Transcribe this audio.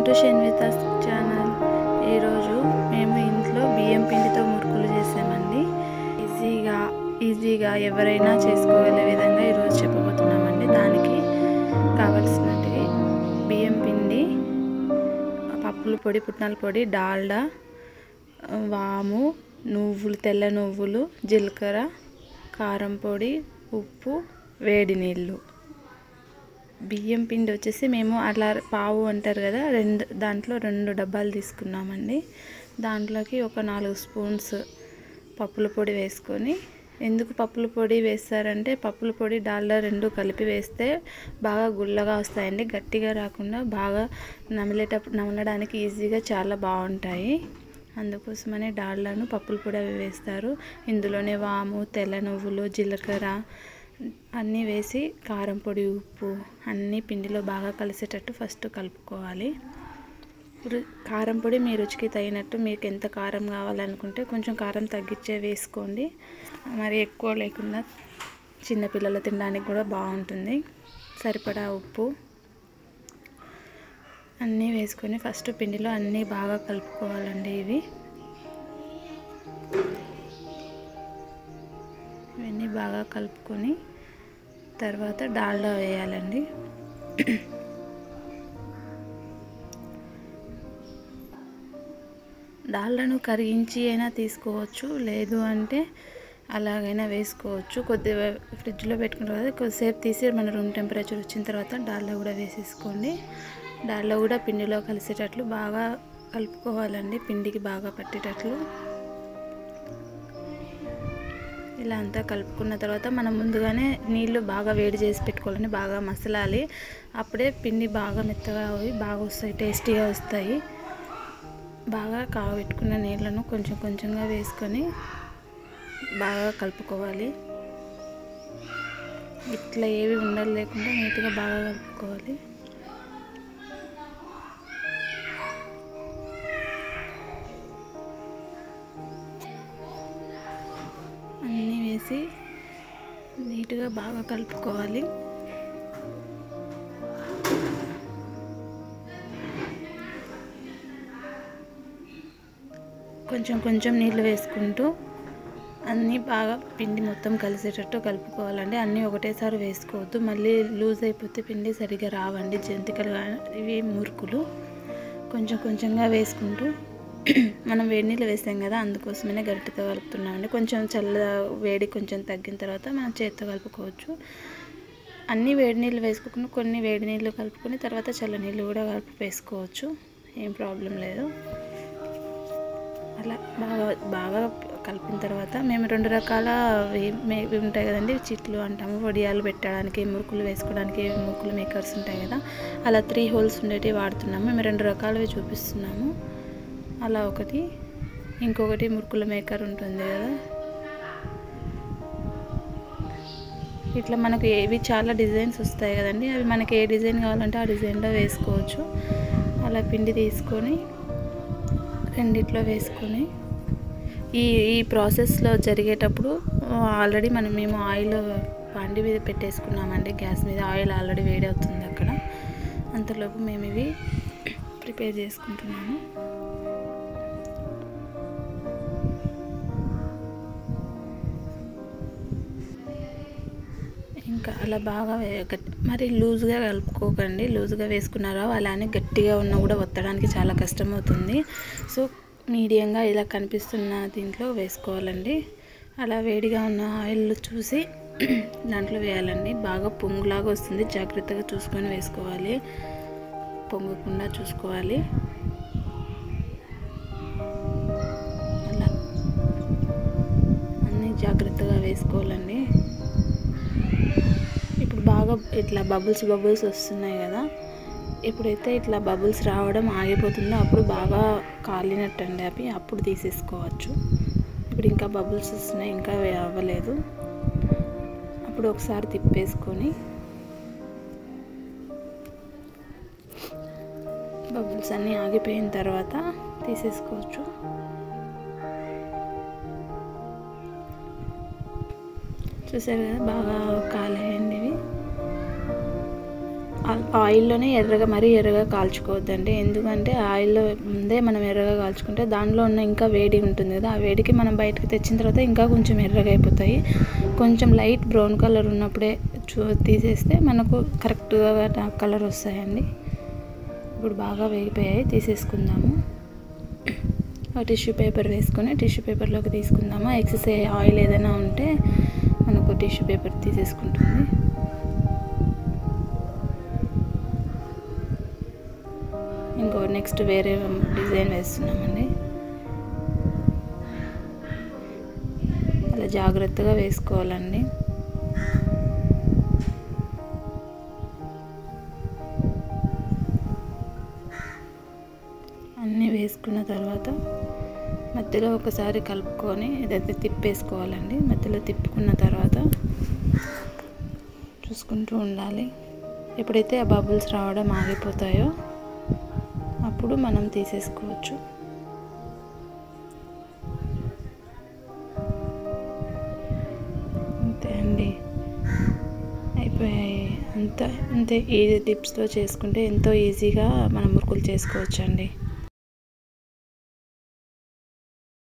to షన్విత channel ఈరోజు మేము ఇంట్లో బియ్యం పిండితో మురుకులు చేసామండి ఈజీగా ఈజీగా ఎవరైనా చేసుకోగలే విధంగా ఈరోజు చెప్పబోతున్నామండి దానికి కావలసినవి బియ్యం పిండి పప్పుల పొడి పుట్నాల పొడి డాల్డా వాము నువ్వులు తెల్ల నువ్వులు జీలకర్ర కారం పొడి ఉప్పు వేడి నీళ్ళు బియ్యం పిండి వచ్చేసి మేము అట్లా పావు అంటారు కదా రెండు దాంట్లో రెండు డబ్బాలు తీసుకున్నామండి దాంట్లోకి ఒక నాలుగు స్పూన్స్ పప్పుల పొడి వేసుకొని ఎందుకు పప్పుల పొడి వేస్తారంటే పప్పుల పొడి డాల్డా రెండు కలిపి వేస్తే బాగా గుల్లగా వస్తాయండి గట్టిగా రాకుండా బాగా నమిలేటప్పుడు నమలడానికి ఈజీగా చాలా బాగుంటాయి అందుకోసమని డాల్డాను పప్పుల పొడి అవి వేస్తారు ఇందులోనే వాము తెల్ల నువ్వులు జీలకర్ర అన్నీ వేసి కారం పొడి ఉప్పు అన్నీ పిండిలో బాగా కలిసేటట్టు ఫస్ట్ కలుపుకోవాలి కారం పొడి మీ రుచికి తగినట్టు మీకు ఎంత కారం కావాలనుకుంటే కొంచెం కారం తగ్గించే వేసుకోండి మరి ఎక్కువ లేకుండా చిన్నపిల్లలు తినడానికి కూడా బాగుంటుంది సరిపడా ఉప్పు అన్నీ వేసుకొని ఫస్ట్ పిండిలో అన్నీ బాగా కలుపుకోవాలండి ఇవి ఇవన్నీ బాగా కలుపుకొని తర్వాత డాల్డా వేయాలండి డాల్డాను కరిగించి అయినా తీసుకోవచ్చు లేదు అంటే అలాగైనా వేసుకోవచ్చు కొద్దిగా ఫ్రిడ్జ్లో పెట్టుకుంటారు కదా కొద్దిసేపు తీసి మన రూమ్ టెంపరేచర్ వచ్చిన తర్వాత డాల్డా కూడా వేసేసుకోండి డాల్డా కూడా పిండిలో కలిసేటట్లు బాగా కలుపుకోవాలండి పిండికి బాగా పట్టేటట్లు ఇలా అంతా కలుపుకున్న తర్వాత మనం ముందుగానే నీళ్ళు బాగా వేడి చేసి పెట్టుకోవాలని బాగా మసలాలి అప్పుడే పిండి బాగా మెత్తగా అవి బాగా వస్తాయి టేస్టీగా వస్తాయి బాగా కాగబెట్టుకున్న నీళ్ళను కొంచెం కొంచెంగా వేసుకొని బాగా కలుపుకోవాలి ఇట్లా ఏవి ఉండలు లేకుండా నీట్గా బాగా కలుపుకోవాలి అన్నీ వేసి నీట్గా బాగా కలుపుకోవాలి కొంచెం కొంచెం నీళ్ళు వేసుకుంటూ అన్నీ బాగా పిండి మొత్తం కలిసేటట్టు కలుపుకోవాలండి అన్నీ ఒకటేసారి వేసుకోవద్దు మళ్ళీ లూజ్ అయిపోతే పిండి సరిగా రావండి జంతికలు ఇవి మురుకులు కొంచెం కొంచెంగా వేసుకుంటూ మనం వేడి నీళ్ళు వేసాం కదా అందుకోసమే గరిటెతో కలుపుతున్నామండి కొంచెం చల్ల వేడి కొంచెం తగ్గిన తర్వాత మనం చేతితో కలుపుకోవచ్చు అన్నీ వేడి నీళ్ళు వేసుకోకుండా కొన్ని వేడి నీళ్ళు కలుపుకొని తర్వాత చల్ల నీళ్ళు కూడా కలిపి వేసుకోవచ్చు ఏం ప్రాబ్లం లేదు అలా బాగా బాగా కలిపిన తర్వాత మేము రెండు రకాల ఇవి ఉంటాయి కదండి చిట్లు అంటాము వడియాలు పెట్టడానికి మురుకులు వేసుకోవడానికి మురుకులు మేకర్స్ ఉంటాయి కదా అలా త్రీ హోల్స్ ఉండేటివి వాడుతున్నాము మేము రెండు రకాలవి చూపిస్తున్నాము అలా ఒకటి ఇంకొకటి మురుకుల మేకర్ ఉంటుంది కదా ఇట్లా మనకు ఏవి చాలా డిజైన్స్ వస్తాయి కదండి అవి మనకి ఏ డిజైన్ కావాలంటే ఆ డిజైన్లో వేసుకోవచ్చు అలా పిండి తీసుకొని రెండిట్లో వేసుకొని ఈ ఈ ప్రాసెస్లో జరిగేటప్పుడు ఆల్రెడీ మనం మేము ఆయిల్ పండి మీద పెట్టేసుకున్నామండి గ్యాస్ మీద ఆయిల్ ఆల్రెడీ వేడి అవుతుంది అక్కడ అంతలోపు మేము ఇవి ప్రిపేర్ చేసుకుంటున్నాము ఇంకా అలా బాగా మరి లూజ్గా కలుపుకోకండి లూజ్గా వేసుకున్నారో అలానే గట్టిగా ఉన్న కూడా ఒత్తడానికి చాలా కష్టమవుతుంది సో మీడియంగా ఇలా కనిపిస్తున్న దీంట్లో వేసుకోవాలండి అలా వేడిగా ఉన్న ఆయిల్ చూసి దాంట్లో వేయాలండి బాగా పొంగులాగా వస్తుంది జాగ్రత్తగా చూసుకొని వేసుకోవాలి పొంగకుండా చూసుకోవాలి అలా అన్నీ జాగ్రత్తగా వేసుకోవాలండి ఇప్పుడు బాగా ఇట్లా బబుల్స్ బబుల్స్ వస్తున్నాయి కదా ఎప్పుడైతే ఇట్లా బబుల్స్ రావడం ఆగిపోతుందో అప్పుడు బాగా కాలినట్టండి అవి అప్పుడు తీసేసుకోవచ్చు ఇప్పుడు ఇంకా బబుల్స్ వస్తున్నాయి ఇంకా అవ్వలేదు అప్పుడు ఒకసారి తిప్పేసుకొని బబుల్స్ అన్నీ ఆగిపోయిన తర్వాత తీసేసుకోవచ్చు చూసారు కదా బాగా కాలేయండి ఇవి ఆయిల్లోనే ఎర్రగా మరీ ఎర్రగా కాల్చుకోవద్దండి ఎందుకంటే ఆయిల్లో ముందే మనం ఎర్రగా కాల్చుకుంటే దానిలో ఉన్న ఇంకా వేడి ఉంటుంది కదా ఆ వేడికి మనం బయటకు తెచ్చిన తర్వాత ఇంకా కొంచెం ఎర్రగా అయిపోతాయి కొంచెం లైట్ బ్రౌన్ కలర్ ఉన్నప్పుడే చూ తీసేస్తే మనకు కరెక్ట్గా కలర్ వస్తాయండి ఇప్పుడు బాగా వేగిపోయాయి తీసేసుకుందాము టిష్యూ పేపర్ వేసుకొని టిష్యూ పేపర్లోకి తీసుకుందాము ఎక్సెస్ ఆయిల్ ఏదైనా ఉంటే మనకు టిష్యూ పేపర్ తీసేసుకుంటుంది ఇంకో నెక్స్ట్ వేరే డిజైన్ వేస్తున్నామండి అలా జాగ్రత్తగా వేసుకోవాలండి అన్నీ వేసుకున్న తర్వాత మధ్యలో ఒకసారి కలుపుకొని ఇదైతే తిప్పేసుకోవాలండి మధ్యలో తిప్పుకున్న తర్వాత చూసుకుంటూ ఉండాలి ఎప్పుడైతే ఆ బబుల్స్ రావడం ఆగిపోతాయో అప్పుడు మనం తీసేసుకోవచ్చు అంతే అండి అయిపోయాయి అంత అంతే ఈ టిప్స్లో చేసుకుంటే ఎంతో ఈజీగా మనం మురుకులు చేసుకోవచ్చు అండి